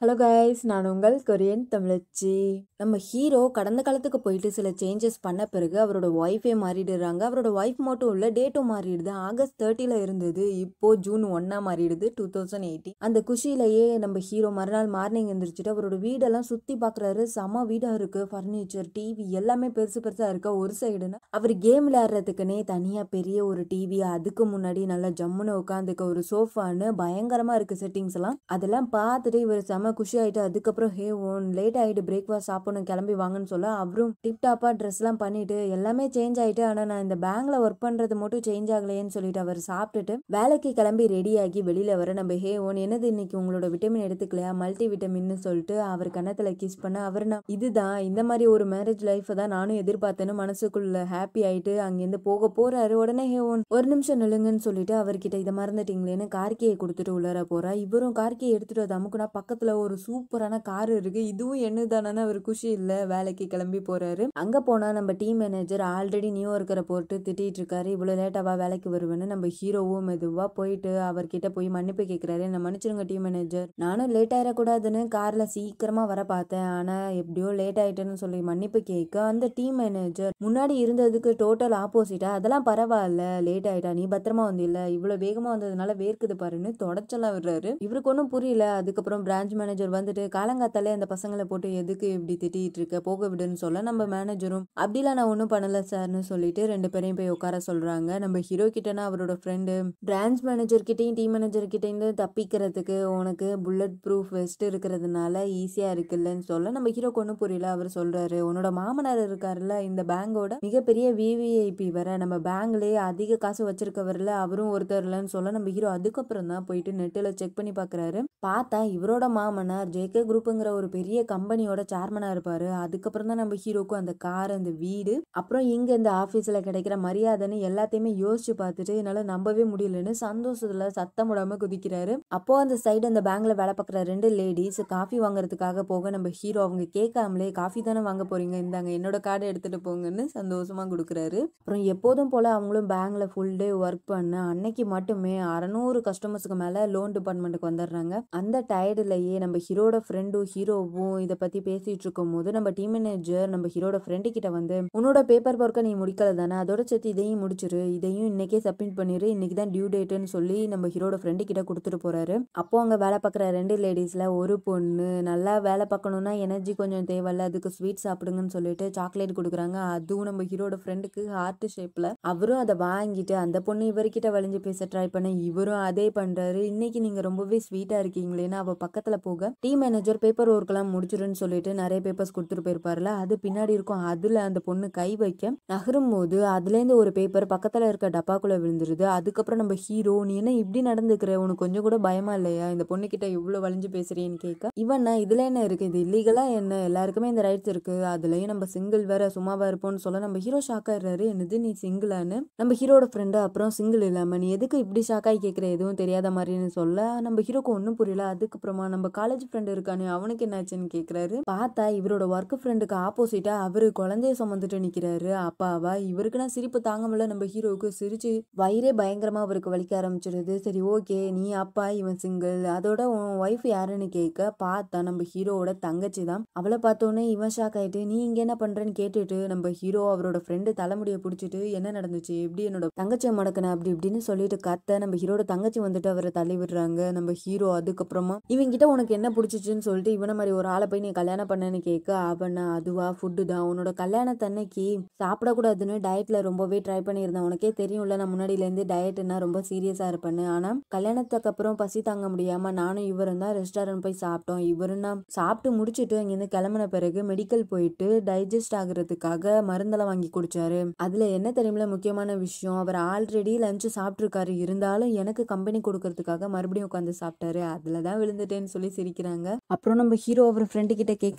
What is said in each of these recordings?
hello guys நான் உங்கள் Korean தமிழச்சி நம்ம ஹீரோ கடந்த காலத்துக்கு போயிட்டு சில சேஞ்சஸ் பண்ண பிறகு அவரோட ஒய்ஃபே மாறிடுறாங்க அவரோட ஒய்ஃப் மட்டும் இல்லை டேட்டும் மாறிடுது ஆகஸ்ட் தேர்ட்டியில் இருந்தது இப்போ ஜூன் ஒன்னா மாறிடுது டூ தௌசண்ட் எயிட்டி அந்த குஷியிலேயே நம்ம ஹீரோ மறுநாள் மார்னிங் எந்திரிச்சிட்டு அவரோட வீடெல்லாம் சுற்றி பார்க்குறாரு செம வீடாக இருக்குது ஃபர்னிச்சர் டிவி எல்லாமே பெருசு பெருசாக இருக்க ஒரு சைடுன்னு அவர் கேம் விளையாடுறதுக்குன்னே தனியாக பெரிய ஒரு டிவி அதுக்கு முன்னாடி நல்லா ஜம்முன்னு உட்காந்துக்க ஒரு சோஃபான்னு பயங்கரமாக இருக்குது செட்டிங்ஸ் எல்லாம் அதெல்லாம் பார்த்துட்டு இவர் செம குஷி ஆயிட்டு அதுக்கப்புறம் ஹே ஓன் லேட் ஆயிட்டு பிரேக்ஃபாஸ்ட் சாப்பிடணும் கிளம்பி வாங்கன்னு சொல்ல அவரும் டிப் டாப்பா ட்ரெஸ் எல்லாம் பண்ணிட்டு எல்லாமே சேஞ்ச் ஆயிட்டு ஆனா நான் இந்த பேங்க்ல ஒர்க் பண்றது மட்டும் சேஞ்ச் ஆகலையேன்னு சொல்லிட்டு அவர் சாப்பிட்டுட்டு வேலைக்கு கிளம்பி ரெடி ஆகி வெளியில வர நம்ம ஹே ஓன் என்னது இன்னைக்கு உங்களோட விட்டமின் எடுத்துக்கலையா மல்டி விட்டமின்னு சொல்லிட்டு அவர் கன்னத்துல கிஸ் பண்ண அவர் நான் இதுதான் இந்த மாதிரி ஒரு மேரேஜ் லைஃப் தான் நானும் எதிர்பார்த்தேன்னு மனசுக்குள்ள ஹாப்பி ஆயிட்டு அங்கிருந்து போக போறாரு உடனே ஹே ஓன் ஒரு நிமிஷம் நில்லுங்கன்னு சொல்லிட்டு அவர்கிட்ட இதை மறந்துட்டீங்களேன்னு கார்கியை கொடுத்துட்டு உள்ளார போறா இவரும் கார்கியை எடுத்துட்டு வந்து அமுக்குனா பக்கத்துல ஒரு சூப்பரான கார் இருக்கு இதுவும் என்னதானு அவர் குஷி இல்ல வேலைக்கு கிளம்பி போறாரு அங்க போனா நம்ம டீம் மேனேஜர் ஆல்ரெடி நியூ ஒர்க்கரை போட்டு திட்டிட்டு இருக்காரு இவ்வளவு லேட்டாவா வேலைக்கு வருவேன்னு நம்ம ஹீரோவும் மெதுவா போயிட்டு அவர்கிட்ட போய் மன்னிப்பு கேட்கிறாரு என்ன மன்னிச்சிருங்க டீம் மேனேஜர் நானும் லேட் ஆயிடக்கூடாதுன்னு கார்ல சீக்கிரமா வர பார்த்தேன் ஆனா எப்படியோ லேட் ஆயிட்டேன்னு சொல்லி மன்னிப்பு கேட்க அந்த டீம் மேனேஜர் முன்னாடி இருந்ததுக்கு டோட்டல் ஆப்போசிட்டா அதெல்லாம் பரவாயில்ல லேட் ஆயிட்டா நீ பத்திரமா வந்தில்ல இவ்வளவு வேகமா வந்ததுனால வேர்க்குது பாருன்னு தொடச்சலாம் விடுறாரு இவருக்கு ஒன்றும் புரியல அதுக்கப்புறம் பிரான்ச் மேனேஜர் வந்துட்டு காலங்காத்தாலே அந்த பசங்களை போட்டு எதுக்கு இப்படி திட்டிட்டு இருக்க போக விடுன்னு சொல்ல நம்ம மேனேஜரும் அப்படிலாம் நான் ஒன்றும் பண்ணல சார்னு சொல்லிட்டு ரெண்டு பேரையும் போய் உட்கார சொல்றாங்க நம்ம ஹீரோ கிட்டனா அவரோட ஃப்ரெண்டு பிரான்ச் மேனேஜர் கிட்டையும் டீம் மேனேஜர் கிட்டேருந்து தப்பிக்கிறதுக்கு உனக்கு புல்லட் ப்ரூஃப் வெஸ்ட் இருக்கிறதுனால ஈஸியா இருக்குல்லன்னு சொல்ல நம்ம ஹீரோக்கு ஒன்றும் புரியல அவர் சொல்றாரு உன்னோட மாமனார் இருக்காருல்ல இந்த பேங்கோட மிகப்பெரிய விவிஐபி வர நம்ம பேங்க்லயே அதிக காசு வச்சிருக்கவர்ல அவரும் ஒருத்தர் இல்லைன்னு சொல்ல நம்ம ஹீரோ அதுக்கப்புறம் தான் போயிட்டு நெட்டில் செக் பண்ணி பார்க்குறாரு பார்த்தா இவரோட மாமனார் ஜேகே குரூப்புங்கிற ஒரு பெரிய கம்பெனியோட சேர்மனா இருப்பாரு அதுக்கப்புறம் தான் நம்ம ஹீரோக்கும் அந்த கார் அந்த வீடு அப்புறம் இங்க இந்த ஆபீஸ்ல கிடைக்கிற மரியாதைன்னு எல்லாத்தையுமே யோசிச்சு பார்த்துட்டு என்னால நம்பவே முடியலன்னு சந்தோஷத்துல சத்தம் விடாம குதிக்கிறாரு அப்போ அந்த சைடு அந்த பேங்க்ல வேலை பார்க்குற ரெண்டு லேடிஸ் காஃபி வாங்குறதுக்காக போக நம்ம ஹீரோ அவங்க கேட்காமலே காஃபி தானே வாங்க போறீங்க இந்தாங்க என்னோட கார்டை எடுத்துட்டு போங்கன்னு சந்தோஷமா கொடுக்குறாரு அப்புறம் எப்போதும் போல அவங்களும் பேங்க்ல ஃபுல் டே ஒர்க் பண்ண அன்னைக்கு மட்டுமே அறநூறு கஸ்டமர்ஸ்க்கு மேல லோன் டிபார்ட்மெண்ட்டுக்கு வந்துடுறாங்க அந்த டயர்டுலயே நம்ம ஹீரோட ஃப்ரெண்டும் ஹீரோவும் இதை பத்தி பேசிட்டு இருக்கும் போது நம்ம டீம் மேனேஜர் நம்ம ஹீரோட ஃப்ரெண்டு கிட்ட வந்து உன்னோட பேப்பர் ஒர்க்கை நீ முடிக்கல தானே அதோட சேர்த்து இதையும் முடிச்சிரு இதையும் இன்னைக்கே சப்மிட் பண்ணிரு இன்னைக்கு தான் டியூ டேட்டுன்னு சொல்லி நம்ம ஹீரோட ஃப்ரெண்டு கிட்ட கொடுத்துட்டு போறாரு அப்போ அங்க வேலை பார்க்குற ரெண்டு லேடிஸ்ல ஒரு பொண்ணு நல்லா வேலை பார்க்கணும்னா எனர்ஜி கொஞ்சம் தேவையில்ல அதுக்கு ஸ்வீட் சாப்பிடுங்கன்னு சொல்லிட்டு சாக்லேட் கொடுக்குறாங்க அதுவும் நம்ம ஹீரோட ஃப்ரெண்டுக்கு ஹார்ட் ஷேப்ல அவரும் அதை வாங்கிட்டு அந்த பொண்ணு இவர்கிட்ட வளைஞ்சு பேச ட்ரை பண்ண இவரும் அதே பண்றாரு இன்னைக்கு நீங்க ரொம்பவே ஸ்வீட்டா இருக்கீங்களேன்னு அவ பக்கத்துல போக டீம் மேனேஜர் பேப்பர் ஒர்க் எல்லாம் முடிச்சிருன்னு சொல்லிட்டு நிறைய பேப்பர்ஸ் கொடுத்துட்டு போயிருப்பாருல அது பின்னாடி இருக்கும் அதுல அந்த பொண்ணு கை வைக்க நகரும் போது அதுல இருந்து ஒரு பேப்பர் பக்கத்துல இருக்க டப்பாக்குள்ள விழுந்துருது அதுக்கப்புறம் நம்ம ஹீரோ நீ என்ன இப்படி நடந்துக்கிற உனக்கு கொஞ்சம் கூட பயமா இல்லையா இந்த பொண்ணு கிட்ட இவ்வளவு வளைஞ்சு பேசுறேன்னு கேட்க இவன்னா இதுல என்ன இருக்கு இது இல்லீகலா என்ன எல்லாருக்குமே இந்த ரைட்ஸ் இருக்கு அதுலயும் நம்ம சிங்கிள் வேற சும்மாவா இருப்போம்னு சொல்ல நம்ம ஹீரோ ஷாக் ஆயிடுறாரு என்னது நீ சிங்கிளான்னு நம்ம ஹீரோட ஃப்ரெண்டு அப்புறம் சிங்கிள் இல்லாம நீ எதுக்கு இப்படி ஷாக் ஆகி கேட்குற எதுவும் தெரியாத மாதிரின்னு சொல்ல நம்ம ஹீரோக்கு ஒன்றும் புரியல அதுக்கப்புறமா நம்ம காலேஜ் ஃப்ரெண்டு இருக்கானே அவனுக்கு என்னாச்சுன்னு கேட்குறாரு பார்த்தா இவரோட ஒர்க் ஃப்ரெண்டுக்கு ஆப்போசிட்டா அவரு குழந்தைய சுமந்துட்டு நிக்கிறாரு அப்பாவா இவருக்குன்னா சிரிப்பு தாங்க முடியல நம்ம ஹீரோவுக்கு சிரிச்சு வயிறே பயங்கரமா அவருக்கு வலிக்க ஆரம்பிச்சிருது சரி ஓகே நீ அப்பா இவன் சிங்கிள் அதோட உன் ஒய்ஃப் யாருன்னு கேட்க பார்த்தா நம்ம ஹீரோவோட தங்கச்சி தான் அவளை பார்த்தோன்னே இவன் ஷாக் ஆயிட்டு நீ இங்க என்ன பண்றேன்னு கேட்டுட்டு நம்ம ஹீரோ அவரோட ஃப்ரெண்டு தலைமுடியை பிடிச்சிட்டு என்ன நடந்துச்சு எப்படி என்னோட தங்கச்சியை மடக்கின அப்படி இப்படின்னு சொல்லிட்டு கத்த நம்ம ஹீரோட தங்கச்சி வந்துட்டு அவரை தள்ளி விடுறாங்க நம்ம ஹீரோ அதுக்கப்புறமா இவங்கிட்ட உனக்கு என்ன பிடிச்சிச்சுன்னு சொல்லிட்டு இவனை மாதிரி ஒரு ஆளை போய் நீ கல்யாணம் பண்ணேன்னு கேட்க அவனா அதுவா ஃபுட்டு தான் உன்னோட கல்யாணத்தன்னைக்கு சாப்பிடக்கூடாதுன்னு டயட்ல ரொம்பவே ட்ரை பண்ணியிருந்தேன் உனக்கே தெரியும்ல நான் முன்னாடியிலேருந்து டயட்னா ரொம்ப சீரியஸா இருப்பேன்னு ஆனா கல்யாணத்துக்கு அப்புறம் பசி தாங்க முடியாம நானும் இவரும் தான் ரெஸ்டாரண்ட் போய் சாப்பிட்டோம் இவரும் தான் சாப்பிட்டு முடிச்சுட்டு இங்கேருந்து கிளம்பின பிறகு மெடிக்கல் போயிட்டு டைஜஸ்ட் ஆகுறதுக்காக மருந்தெல்லாம் வாங்கி குடிச்சாரு அதுல என்ன தெரியுமில முக்கியமான விஷயம் அவர் ஆல்ரெடி லஞ்சு சாப்பிட்ருக்காரு இருந்தாலும் எனக்கு கம்பெனி கொடுக்கறதுக்காக மறுபடியும் உட்காந்து சாப்பிட்டாரு அதுல தான் விழுந்துட்டேன்னு சொல்லி சிரிக்கிறாங்க அப்புறம் நம்ம ஹீரோ அவர் ஃப்ரெண்டு கிட்ட கேக்குறாரு நீ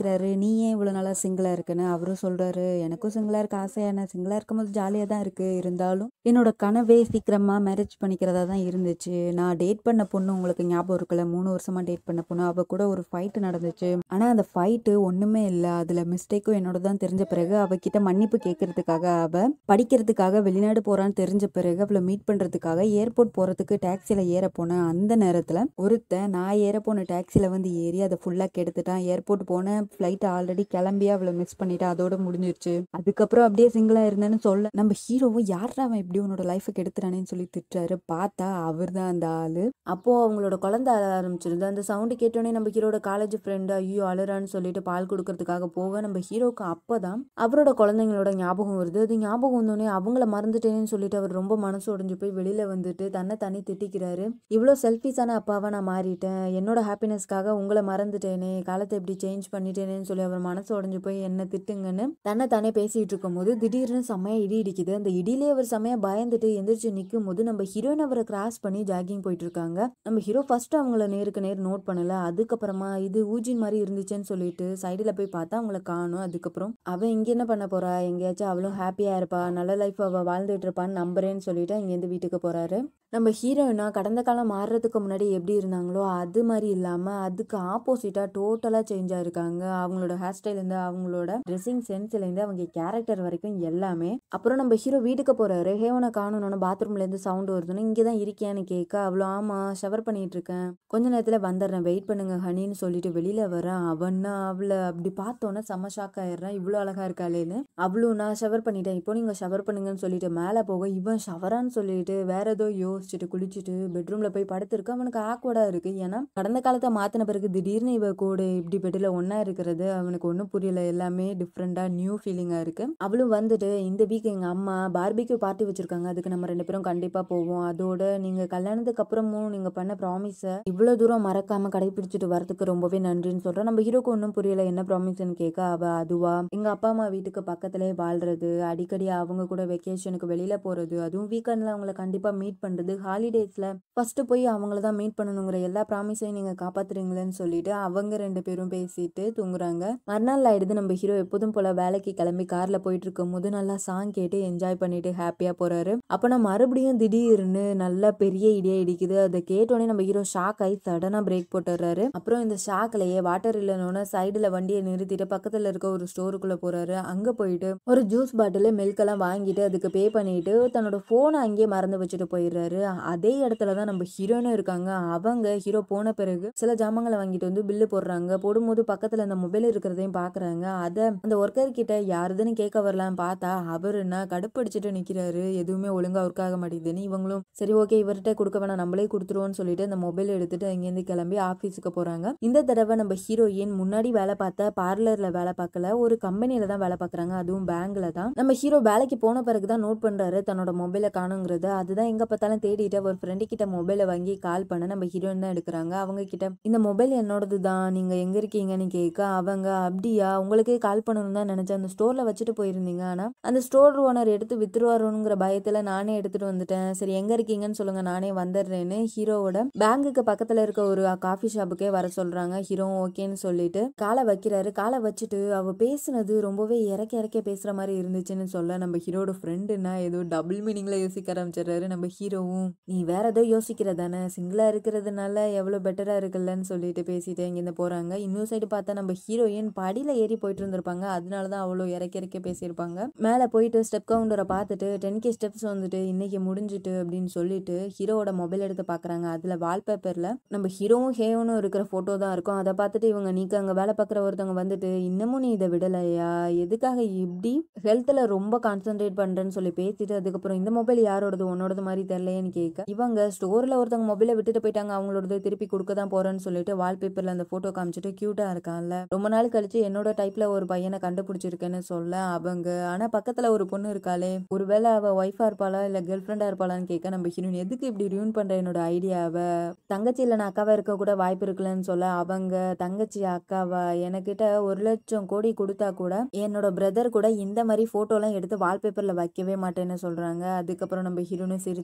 நீ ஏன் இவ்வளோ நாளாக சிங்கிளாக இருக்குன்னு அவரும் சொல்கிறாரு எனக்கும் சிங்கிளாக இருக்க ஆசையா என்ன சிங்கிளாக இருக்கும்போது ஜாலியாக தான் இருக்குது இருந்தாலும் என்னோட கனவே சீக்கிரமாக மேரேஜ் பண்ணிக்கிறதா தான் இருந்துச்சு நான் டேட் பண்ண பொண்ணு உங்களுக்கு ஞாபகம் இருக்குல்ல மூணு வருஷமாக டேட் பண்ண பொண்ணு அவள் கூட ஒரு ஃபைட்டு நடந்துச்சு ஆனால் அந்த ஃபைட்டு ஒன்றுமே இல்லை அதில் மிஸ்டேக்கும் என்னோட தான் தெரிஞ்ச பிறகு அவகிட்ட மன்னிப்பு கேட்கறதுக்காக அவள் படிக்கிறதுக்காக வெளிநாடு போகிறான்னு தெரிஞ்ச பிறகு அவளை மீட் பண்ணுறதுக்காக ஏர்போர்ட் போகிறதுக்கு டாக்ஸியில் ஏற போனேன் அந்த நேரத்தில் ஒருத்தன் நான் ஏற போன டாக்ஸியில் வந்து ஏறி அதை ஃபுல்லாக கெடுத்துட்டான் ஏர்போர்ட் போன ஃப்ளைட் ஆல்ரெடி கிளம்பி அவளை மிஸ் பண்ணிட்டா அதோட முடிஞ்சிருச்சு அதுக்கப்புறம் அப்படியே சிங்கிளாக இருந்தேன்னு சொல்ல நம்ம ஹீரோவும் யாரா அவன் இப்படி உன்னோட லைஃபை கெடுத்துறானேன்னு சொல்லி திட்டுறாரு பார்த்தா அவர் தான் அந்த ஆளு அப்போ அவங்களோட குழந்தை அழ ஆரம்பிச்சிருது அந்த சவுண்டு கேட்டோடனே நம்ம ஹீரோட காலேஜ் ஃப்ரெண்டு ஐயோ அழுறான்னு சொல்லிட்டு பால் கொடுக்கறதுக்காக போக நம்ம ஹீரோக்கு அப்பதான் அவரோட குழந்தைங்களோட ஞாபகம் வருது அது ஞாபகம் வந்தோடனே அவங்கள மறந்துட்டேன்னு சொல்லிட்டு அவர் ரொம்ப மனசு உடைஞ்சு போய் வெளியில வந்துட்டு தன்னை தனி திட்டிக்கிறாரு இவ்வளோ செல்ஃபிஸான அப்பாவா நான் மாறிட்டேன் என்னோட ஹாப்பினஸ்க்காக உங்களை மறந்துட்டேனே காலத்தை இப்படி சேஞ்ச் பண்ணிட்டேனேன்னு சொல்லி அவர் மனசு உடைஞ்சு போய் என்ன திட்டுங்கன்னு தன்னை தானே பேசிட்டு இருக்கும்போது திடீர்னு செம்மையா இடி இடிக்குது அந்த இடியிலே அவர் செம்மையா பயந்துட்டு எந்திரிச்சு நிற்கும் போது நம்ம ஹீரோயின் அவரை கிராஸ் பண்ணி ஜாகிங் போயிட்டு இருக்காங்க நம்ம ஹீரோ ஃபர்ஸ்ட் அவங்கள நேருக்கு நேர் நோட் பண்ணல அதுக்கப்புறமா இது ஊஜின் மாதிரி இருந்துச்சுன்னு சொல்லிட்டு சைடில் போய் பார்த்தா அவங்கள காணும் அதுக்கப்புறம் அவன் இங்க என்ன பண்ண போறா எங்கேயாச்சும் அவளும் ஹாப்பியா இருப்பா நல்ல லைஃப் அவ வாழ்ந்துட்டு இருப்பான்னு நம்புறேன்னு சொல்லிட்டு இங்கேருந்து வீட்டுக்கு போறாரு நம்ம ஹீரோயினா கடந்த காலம் மாறுறதுக்கு முன்னாடி எப்படி இருந்தாங்களோ அது மாதிரி இல்லாம அதுக்கு ஆப்போசிட்டா டோட்டலா சேஞ்ச் ஆயிருக்காங்க அவங்களோட ஹேர் ஸ்டைல இருந்து அவங்களோட ட்ரெஸ்ஸிங் சென்ஸ்ல இருந்து அவங்க கேரக்டர் வரைக்கும் எல்லாமே அப்புறம் நம்ம ஹீரோ வீட்டுக்கு போறாரு ஹேவனை காணணும்னு பாத்ரூம்ல இருந்து சவுண்ட் வருதுன்னு இங்கே தான் இருக்கியான்னு கேட்க அவ்வளோ ஆமா ஷவர் பண்ணிட்டு இருக்கேன் கொஞ்ச நேரத்துல வந்துடுறேன் வெயிட் பண்ணுங்க ஹனின்னு சொல்லிட்டு வெளியில வரேன் அவன்னா அவளை அப்படி பார்த்தோன்னே செம்ம ஷாக் ஆயிடுறான் இவ்வளோ அழகா இருக்காளேன்னு அவ்வளோ நான் ஷவர் பண்ணிட்டேன் இப்போ நீங்க ஷவர் பண்ணுங்கன்னு சொல்லிட்டு மேலே போக இவன் ஷவரான்னு சொல்லிட்டு வேற ஏதோ யோசிச்சுட்டு குளிச்சுட்டு பெட்ரூம்ல போய் படுத்திருக்கு அவனுக்கு ஆக்வர்டா இருக்கு ஏன்னா கடந்த காலத்தை மாத்தின பிறகு திடீர்னு இவ கூட இப்படி பெட்டில் ஒண்ணா இருக்கிறது அவனுக்கு ஒன்றும் புரியல எல்லாமே டிஃப்ரெண்டா நியூ ஃபீலிங்கா இருக்கு அவளும் வந்துட்டு இந்த வீக் எங்க அம்மா பார்பிக்யூ பார்ட்டி வச்சிருக்காங்க அதுக்கு நம்ம ரெண்டு பேரும் கண்டிப்பா போவோம் அதோட நீங்க கல்யாணத்துக்கு அப்புறமும் நீங்க பண்ண ப்ராமிஸை இவ்வளவு தூரம் மறக்காம கடைபிடிச்சிட்டு வரதுக்கு ரொம்பவே நன்றின்னு சொல்றேன் நம்ம ஹீரோக்கு ஒன்றும் புரியல என்ன ப்ராமிஸ்ன்னு கேட்க அவ அதுவா எங்க அப்பா அம்மா வீட்டுக்கு பக்கத்திலே வாழ்றது அடிக்கடி அவங்க கூட வெக்கேஷனுக்கு வெளியில போறது அதுவும் வீக்கெண்ட்ல அவங்கள கண்டிப்பா மீட் பண்றது ஹாலிடேஸ்ல ஃபர்ஸ்ட் போய் அவங்கள தான் மீட் பண்ணணுங்கிற எல்லா ப்ராமிஸையும் நீங்க காப்பாத்துறீங்களேன்னு சொல்லிட்டு அவங்க ரெண்டு பேரும் பேசிட்டு தூங்குறாங்க மறுநாள் ஆயிடுது நம்ம ஹீரோ எப்போதும் போல வேலைக்கு கிளம்பி கார்ல போயிட்டு இருக்கும் போது நல்லா சாங் கேட்டு என்ஜாய் பண்ணிட்டு ஹாப்பியா போறாரு அப்ப நான் மறுபடியும் திடீர்னு நல்லா பெரிய இடியா இடிக்குது அதை கேட்டோடனே நம்ம ஹீரோ ஷாக் ஆகி சடனா பிரேக் போட்டுறாரு அப்புறம் இந்த ஷாக்லயே வாட்டர் இல்லைன்னு சைடுல வண்டியை நிறுத்திட்டு பக்கத்துல இருக்க ஒரு ஸ்டோருக்குள்ள போறாரு அங்க போயிட்டு ஒரு ஜூஸ் பாட்டில் மில்க் எல்லாம் வாங்கிட்டு அதுக்கு பே பண்ணிட்டு தன்னோட போனை அங்கேயே மறந்து வச்சுட்டு போயிடுறாரு அதே இடத்துல தான் நம்ம ஹீரோனும் இருக்காங்க அவங்க ஹீரோ போன பிறகு சில ஜாமான்களை வாங்கிட்டு வந்து பில்லு போடுறாங்க போடும்போது பக்கத்துல அந்த மொபைல் இருக்கிறதையும் பாக்குறாங்க அத அந்த ஒர்க்கர் கிட்ட யாருதுன்னு கேட்க வரலான்னு பார்த்தா அவருன்னா கடுப்படிச்சிட்டு நிக்கிறாரு எதுவுமே ஒழுங்கா ஒர்க் ஆக மாட்டேங்குதுன்னு இவங்களும் சரி ஓகே இவர்கிட்ட கொடுக்க வேணாம் நம்மளே கொடுத்துருவோம்னு சொல்லிட்டு அந்த மொபைல் எடுத்துட்டு அங்கேருந்து கிளம்பி ஆபீஸுக்கு போறாங்க இந்த தடவை நம்ம ஹீரோயின் முன்னாடி வேலை பார்த்த பார்லர்ல வேலை பார்க்கல ஒரு கம்பெனில தான் வேலை பார்க்கறாங்க அதுவும் பேங்க்ல தான் நம்ம ஹீரோ வேலைக்கு போன பிறகு தான் நோட் பண்றாரு தன்னோட மொபைலை காணுங்கிறது அதுதான் எங்க பார்த்தாலும் தேடிட்டு ஒரு ஃப்ரெண்டு கிட்ட மொபைலை வாங்கி கால் பண்ண நம்ம ஹீரோயின் தான் எடுக்கிறாங்க அவங்க கிட்ட இந்த மொபைல் என்னோடது தான் நீங்க எங்க இருக்கீங்கன்னு கேட்க அவங்க அப்படியா உங்களுக்கே கால் பண்ணணும் தான் நினைச்சேன் அந்த ஸ்டோர்ல வச்சுட்டு போயிருந்தீங்க ஆனா அந்த ஸ்டோர் ஓனர் எடுத்து வித்துருவாரோங்கிற பயத்துல நானே எடுத்துட்டு வந்துட்டேன் சரி எங்க இருக்கீங்கன்னு சொல்லுங்க நானே வந்துடுறேன்னு ஹீரோவோட பேங்குக்கு பக்கத்துல இருக்க ஒரு காஃபி ஷாப்புக்கே வர சொல்றாங்க ஹீரோ ஓகேன்னு சொல்லிட்டு காலை வைக்கிறாரு காலை வச்சுட்டு அவ பேசுனது ரொம்பவே இறக்க இறக்க பேசுற மாதிரி இருந்துச்சுன்னு சொல்ல நம்ம ஹீரோட ஃப்ரெண்டுன்னா ஏதோ டபுள் மீனிங்ல யோசிக்க ஆரம்பிச்சிடுறாரு நம்ம ஹீரோவும் நீ வேற ஏதோ யோசிக்கிற தானே சிங்கிளா இருக்கிறதுனால எவ்வளவு பெட்டரா இருக்குல்லன்னு சொல்லிட்டு பேசிட்டு இங்கிருந்து போறாங்க இன்னொரு சைடு பார்த்தா நம்ம ஹீரோயின் படியில ஏறி போயிட்டு இருந்திருப்பாங்க அதனாலதான் அவ்வளோ இறக்க இறக்க பேசியிருப்பாங்க மேல போயிட்டு ஸ்டெப் கவுண்டரை பார்த்துட்டு டென் கே ஸ்டெப்ஸ் வந்துட்டு இன்னைக்கு முடிஞ்சிட்டு அப்படின்னு சொல்லிட்டு ஹீரோவோட மொபைல் எடுத்து பாக்குறாங்க அதுல வால்பேப்பர்ல நம்ம ஹீரோவும் ஹேவனும் இருக்கிற போட்டோ தான் இருக்கும் அதை பார்த்துட்டு இவங்க நீக்க அங்க வேலை பார்க்குற ஒருத்தவங்க வந்துட்டு இன்னமும் நீ இதை விடலையா எதுக்காக இப்படி ஹெல்த்ல ரொம்ப கான்சென்ட்ரேட் பண்றேன்னு சொல்லி பேசிட்டு அதுக்கப்புறம் இந்த மொபைல் யாரோடது உன்னோடது மாதிரி தெரியலையேன்னு கேட்க இவங்க ஸ்டோர்ல ஒருத்தவங்க மொபைலை விட்டுட்டு போயிட்டாங்க அவங்களோடது திருப்பி கொடுக்க தான் போறேன்னு சொல்லிட்டு வால்பேப்பர்ல அந்த போட்டோ காமிச்சிட்டு கியூட்டா இருக்கான்ல ரொம்ப நாள் கழிச்சு என்னோட டைப்ல ஒரு பையனை கண்டுபிடிச்சிருக்கேன்னு சொல்ல அவங்க ஆனா பக்கத்துல ஒரு பொண்ணு இருக்காளே ஒருவேளை அவ ஒய்ஃபா இருப்பாளா இல்ல கேர்ள் ஃப்ரெண்டா இருப்பாளான்னு கேட்க நம்ம ஹீரோயின் எதுக்கு இப்படி ரியூன் பண்ற என்னோட ஐடியாவை தங்கச்சி இல்ல நான் அக்காவா இருக்க கூட வாய்ப்பு இருக்குல்லன்னு சொல்ல அவங்க தங்கச்சி அக்காவா எனக்கிட்ட ஒரு லட்சம் கோடி கொடுத்தா கூட என்னோட பிரதர் கூட இந்த மாதிரி போட்டோலாம் எடுத்து வால்பேப்பர்ல வைக்கவே மாட்டேன்னு சொல்றாங்க அதுக்கப்புறம் நம்ம ஹீரோனும் சிரிச்சுட்டு ஏதோ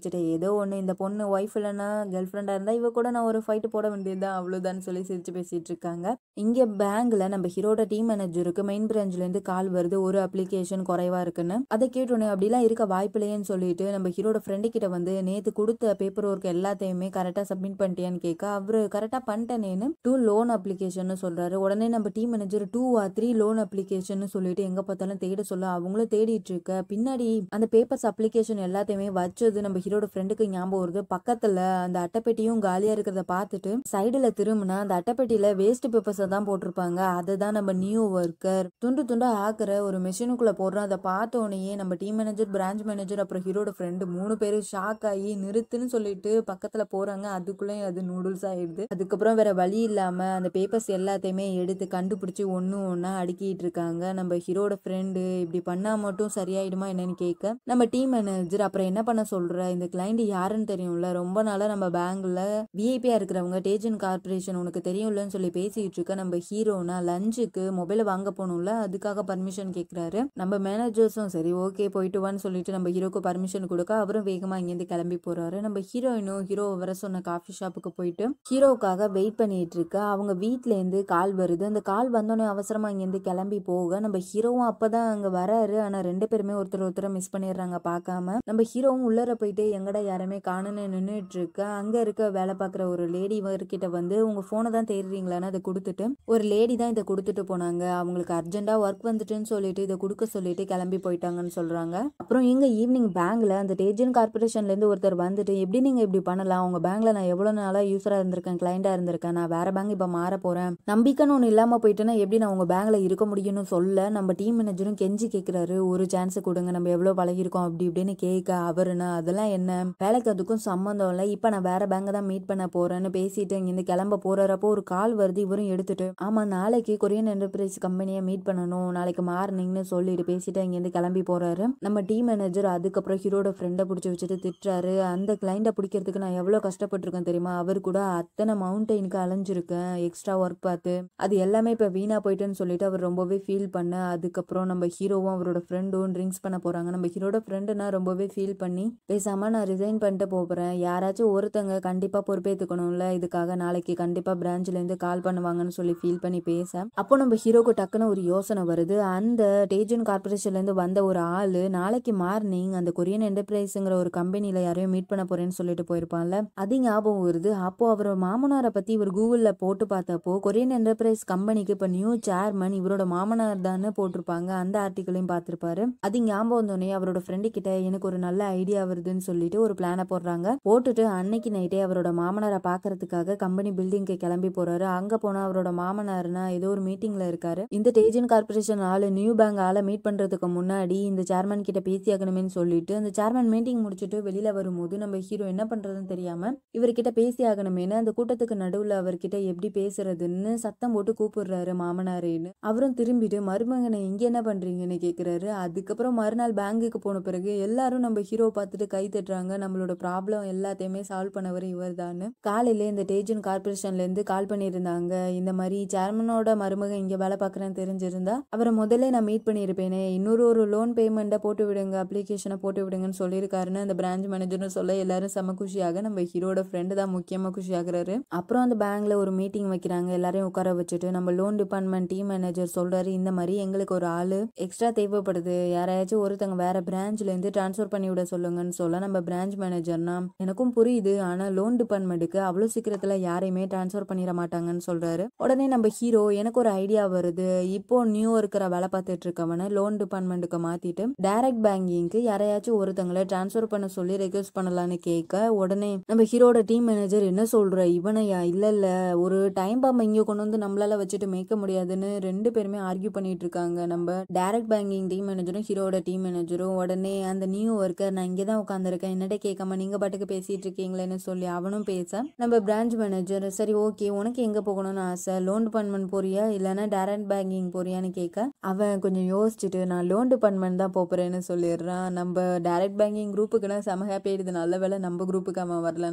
ஏதோ ஒன்று இந்த பொண்ணு ஒய்ஃப் இல்லைன்னா கேர்ள் ஃப்ரெண்டாக இருந்தால் இவ கூட நான் ஒரு ஃபைட்டு போட வேண்டியதுதான் அவ்வளோதான்னு சொல்லி சிரிச்சு பேசிட்டு இருக்காங்க இங்கே பேங்க்ல நம்ம ஹீரோட டீம் மேனேஜருக்கு மெயின் பிரான்ச்லேருந்து கால் வருது ஒரு அப்ளிகேஷன் குறைவா இருக்குன்னு அதை கேட்டோன்னே அப்படிலாம் இருக்க வாய்ப்பில்லையேன்னு சொல்லிட்டு நம்ம ஹீரோட ஃப்ரெண்டு கிட்ட வந்து நேற்று கொடுத்த பேப்பர் ஒர்க் எல்லாத்தையுமே கரெக்டாக சப்மிட் பண்ணிட்டியான்னு கேட்க அவரு கரெக்டாக பண்ணிட்டேனேன்னு டூ லோன் அப்ளிகேஷன் சொல்றாரு உடனே நம்ம team manager two or three loan application சொல்லிட்டு எங்க பார்த்தாலும் தேட சொல்ல அவங்களும் தேடிட்டு இருக்க பின்னாடி அந்த பேப்பர்ஸ் அப்ளிகேஷன் எல்லாத்தையுமே வச்சது நம்ம ஹீரோட ஃப்ரெண்டுக்கு ஞாபகம் வருது பக்கத்துல அந்த அட்டைப்பெட்டியும் காலியா இருக்கிறத பார்த்துட்டு சைடுல திரும்பினா அந்த அட்டைப்பெட்டியில வேஸ்ட் பேப்பர்ஸை தான் போட்டிருப்பாங்க அதை தான் நம்ம நியூ ஒர்க்கர் துண்டு துண்டா ஆக்குற ஒரு மிஷினுக்குள்ள போடுறோம் அதை பார்த்த உடனேயே நம்ம டீம் மேனேஜர் பிரான்ச் மேனேஜர் அப்புறம் ஹீரோட ஃப்ரெண்டு மூணு பேரும் ஷாக் ஆகி நிறுத்துன்னு சொல்லிட்டு பக்கத்துல போறாங்க அதுக்குள்ளேயும் அது நூடுல்ஸ் ஆயிடுது அதுக்கப்புறம் வேற வழி இல்லாம அந்த பேப்பர்ஸ் எல்லாத்தையுமே எடுத்து கண்டுபிடிச்சி ஒன்று ஒன்றா அடுக்கிட்டு இருக்காங்க நம்ம ஹீரோட ஃப்ரெண்டு இப்படி பண்ணா மட்டும் சரியாயிடுமா என்னன்னு கேட்க நம்ம டீம் மேனேஜர் அப்புறம் என்ன பண்ண சொல்ற இந்த கிளைண்ட் யாருன்னு தெரியும்ல ரொம்ப நாளா நம்ம பேங்க்ல விஐபியா இருக்கிறவங்க டேஜன் கார்பரேஷன் உனக்கு தெரியும்லன்னு சொல்லி பேசிட்டு இருக்க நம்ம ஹீரோனா லஞ்சுக்கு மொபைல் வாங்க போகணும்ல அதுக்காக பர்மிஷன் கேட்குறாரு நம்ம மேனேஜர்ஸும் சரி ஓகே போயிட்டு வான்னு சொல்லிட்டு நம்ம ஹீரோக்கு பர்மிஷன் கொடுக்க அவரும் வேகமா இங்கேருந்து கிளம்பி போறாரு நம்ம ஹீரோயினும் ஹீரோ வர சொன்ன காஃபி ஷாப்புக்கு போயிட்டு ஹீரோவுக்காக வெயிட் பண்ணிட்டு இருக்க அவங்க வீட்ல இருந்து கால் வருது அந்த கால் வந்தோடனே அவசரமா இங்கேருந்து கிளம்பி போக நம்ம ஹீரோவும் அப்பதான் அங்க வராரு ஆனா ரெண்டு பேருமே ஒருத்தர் ஒருத்தர் மிஸ் பண்ணிடுறாங்க பார்க்காம நம்ம ஹீரோவும் உள்ளர போயிட்டு எங்கடா யாருமே காணுன்னு நின்றுட்டு இருக்க அங்க இருக்க வேலை பார்க்குற ஒரு லேடி கிட்ட வந்து உங்க போனை தான் தேடுறீங்களான்னு அதை கொடுத்துட்டு ஒரு லேடி தான் இதை கொடுத்துட்டு போனாங்க அவங்களுக்கு அர்ஜென்ட்டா ஒர்க் வந்துட்டுன்னு சொல்லிட்டு இதை கொடுக்க சொல்லிட்டு கிளம்பி போயிட்டாங்கன்னு சொல்றாங்க அப்புறம் இங்க ஈவினிங் பேங்க்ல அந்த டேஜன் கார்பரேஷன்ல இருந்து ஒருத்தர் வந்துட்டு எப்படி நீங்க இப்படி பண்ணலாம் உங்க பேங்க்ல நான் எவ்வளவு நாளா யூஸரா இருந்திருக்கேன் கிளைண்டா இருந்திருக்கேன் நான் வேற பேங்க் இப்ப மாற போறேன் நம்பிக்கைன்னு ஒன்று இல்லாம போயிட்டுன்னா எப்படி நான் உங்க பேங்க்ல இருக்க முடியும்னு சொல்ல நம்ம டீம் மேனேஜரும் கெஞ்சி கேட்கிறாரு ஒரு சான்ஸ் கொடுங்க நம்ம எவ்வளவு பழகிருக்கோம் அப்படி இப்படின்னு கேட்க அவருன்னா அதெல்லாம் என்ன வேலைக்கு அதுக்கும் சம்மந்தம் இல்லை இப்ப நான் வேற பேங்க் தான் மீட் பண்ண போறேன்னு பேசிட்டு இங்கிருந்து கிளம்ப போறப்போ ஒரு கால் வருது இவரும் எடுத்துட்டு ஆமா நாளைக்கு கொரியன் என்டர்பிரைஸ் கம்பெனியை மீட் பண்ணணும் நாளைக்கு மார்னிங்னு சொல்லிட்டு பேசிட்டு இங்கேருந்து கிளம்பி போறாரு நம்ம டீம் மேனேஜர் அதுக்கப்புறம் ஹீரோட ஃப்ரெண்டை பிடிச்சி வச்சுட்டு திட்டுறாரு அந்த கிளைண்ட்டை பிடிக்கிறதுக்கு நான் எவ்வளோ கஷ்டப்பட்டிருக்கேன் தெரியுமா அவர் கூட அத்தனை மவுண்டெயினுக்கு அலைஞ்சிருக்கேன் எக்ஸ்ட்ரா ஒர்க் பார்த்து அது எல்லாமே இப்போ வீணா போயிட்டுன்னு சொல்லிட்டு அவர் ரொம்பவே ஃபீல் பண்ண அதுக்கப்புறம் நம்ம ஹீரோவும் அவரோட ஃப்ரெண்டும் ட்ரிங்க்ஸ் பண்ண போறாங்க நம்ம ஹீரோட ஃப்ரெண்டுனா ரொம்பவே ஃபீல் பண்ணி பேசாம நான் ரிசைன் பண்ணிட்டு போகிறேன் யாராச்சும் ஒருத்தங்க கண்டிப்பா பொறுப்பேற்றுக்கணும்ல இதுக்காக நாளைக்கு கண்டிப்பா பிரான்ச்ல இருந்து கால் பண்ணுவாங்கன்னு சொல்லி ஃபீல் பண்ணி பேச அப்போ நம்ம ஹீரோக்கு டக்குன்னு ஒரு யோசனை வருது அந்த டேஜன் கார்பரேஷன்ல இருந்து வந்த ஒரு ஆளு நாளைக்கு மார்னிங் அந்த கொரியன் என்டர்பிரைஸ்ங்கிற ஒரு கம்பெனில யாரையும் மீட் பண்ண போறேன்னு சொல்லிட்டு போயிருப்பான்ல அது ஞாபகம் வருது அப்போ அவர் மாமனாரை பத்தி இவர் கூகுள்ல போட்டு பார்த்தப்போ கொரியன் என்டர்பிரைஸ் கம்பெனிக்கு இப்ப நியூ சேர்மன் இவரோட மாமனார் தான் போட்டிருப்பாங்க அந்த ஆர்டிக்கலையும் பார்த்திருப்பாரு அது ஞாபகம் வந்தோடனே அவரோட ஃப்ரெண்டு கிட்ட எனக்கு ஒரு நல்ல ஐடியா வருதுன்னு சொல்லிட்டு ஒரு பிளானை போடுறாங்க போட்டுட்டு அன்னைக்கு நைட்டே அவரோட மாமனாரை பாக்குறதுக்காக கம்பெனி பில்டிங்க்கு கிளம்பி போறாரு அங்க போனா அவரோட மாமனார்னா ஏதோ ஒரு மீட்டிங்ல இருக்காரு இந்த டேஜன் கார்பரேஷன் ஆளு நியூ பேங்க் ஆளை மீட் பண்றதுக்கு முன்னாடி இந்த சேர்மன் கிட்ட பேசியாகணுமேனு சொல்லிட்டு அந்த சேர்மன் மீட்டிங் முடிச்சுட்டு வெளியில வரும்போது நம்ம ஹீரோ என்ன பண்றதுன்னு தெரியாம இவர்கிட்ட பேசி ஆகணுமேனு அந்த கூட்டத்துக்கு நடுவுல அவர்கிட்ட எப்படி பேசுறதுன்னு சத்தம் போட்டு கூப்பிடுறாரு மாமனாரேன்னு அவரும் திரும்பிட்டு மருமகனை இங்க என்ன பண்றீங்கன்னு கேக்குறாரு அதுக்கப்புறம் மறுநாள் பேங்குக்கு போன பிறகு எல்லாரும் நம்ம ஹீரோ பார்த்துட்டு கை தட்டுறாங்க நம்மளோட ப்ராப்ளம் எல்லாத்தையுமே சால்வ் பண்ணவர் இவர் தான் காலையில இந்த டேஜன் கார்பரேஷன்ல இருந்து கால் பண்ணியிருந்தாங்க இந்த மாதிரி சேர்மனோட மருமகன் இங்க வேலை பார்க்குறேன்னு தெரிஞ்சிருந்தா அவரை முதல்ல நான் மீட் பண்ணியிருப்பேனே இன்னொரு ஒரு லோன் பேமெண்ட்டை போட்டு விடுங்க அப்ளிகேஷனை போட்டு விடுங்கன்னு சொல்லியிருக்காருன்னு அந்த பிரான்ச் மேனேஜர்னு சொல்ல எல்லாரும் செம குஷியாக நம்ம ஹீரோட ஃப்ரெண்டு தான் முக்கியமாக குஷியாகிறாரு அப்புறம் அந்த பேங்க்ல ஒரு மீட்டிங் வைக்கிறாங்க எல்லாரையும் உட்கார வச்சுட்டு நம்ம லோன் டிபார்ட்மெண்ட் டீம் மேனேஜர் சொல்றாரு இந்த மாதிரி எங்களுக்கு ஒரு ஆளு எக்ஸ்ட்ரா தேவைப்படுது யாரையாச்சும் ஒருத்தங்க வேற பிரான்ச்ல இருந்து டிரான்ஸ்ஃபர் பண்ணி விட சொல்லுங்கன்னு சொல்ல நம்ம பிரான்ச் மேனேஜர்னா எனக்கும் புரியுது ஆனா லோன் டிபார்ட்மெண்ட்டுக்கு அவ்வளவு சீக்கிரத்துல யாரையுமே டிரான்ஸ்ஃபர் பண்ணிட மாட்டாங்கன்னு சொல்றாரு உடனே நம்ம ஹீரோ எனக்கு ஒரு ஐடியா வருது இப்போ நியூ இருக்கிற வேலை பார்த்துட்டு இருக்கவன லோன் டிபார்ட்மெண்ட்டுக்கு மாத்திட்டு டைரக்ட் பேங்கிங்க்கு யாரையாச்சும் ஒருத்தங்களை டிரான்ஸ்ஃபர் பண்ண சொல்லி ரெக்வஸ்ட் பண்ணலான்னு கேட்க உடனே நம்ம ஹீரோட டீம் மேனேஜர் என்ன சொல்ற இவனையா இல்ல இல்ல ஒரு டைம் பாம்பை இங்க கொண்டு வந்து நம்மளால வச்சுட்டு மேய்க்க முடியாதுன்னு ரெண்டு பேருமே ஆர்கியூ பண்ணிட்டு இருக்காங்க நம்ம டைரக்ட் பேங்கிங் டீம் மேனேஜரும் ஹீரோட டீம் மேனேஜரும் உடனே அந்த நியூ ஒர்க்கர் நான் இங்கே தான் உட்காந்துருக்கேன் என்னட்ட கேட்காம நீங்க பாட்டுக்கு பேசிட்டு இருக்கீங்களேன்னு சொல்லி அவனும் பேச நம்ம பிரான்ச் மேனேஜர் சரி ஓகே உனக்கு எங்க போகணும்னு ஆசை லோன் டிபார்ட்மெண்ட் போறியா இல்லைன்னா டைரக்ட் பேங்கிங் போறியான்னு கேட்க அவன் கொஞ்சம் யோசிச்சுட்டு நான் லோன் டிபார்ட்மெண்ட் தான் போறேன்னு சொல்லிடுறான் நம்ம டைரக்ட் பேங்கிங் குரூப்புக்குன்னா செம ஹாப்பி ஆயிடுது நல்ல வேலை நம்ம குரூப்புக்கு அவன் வரலன்னு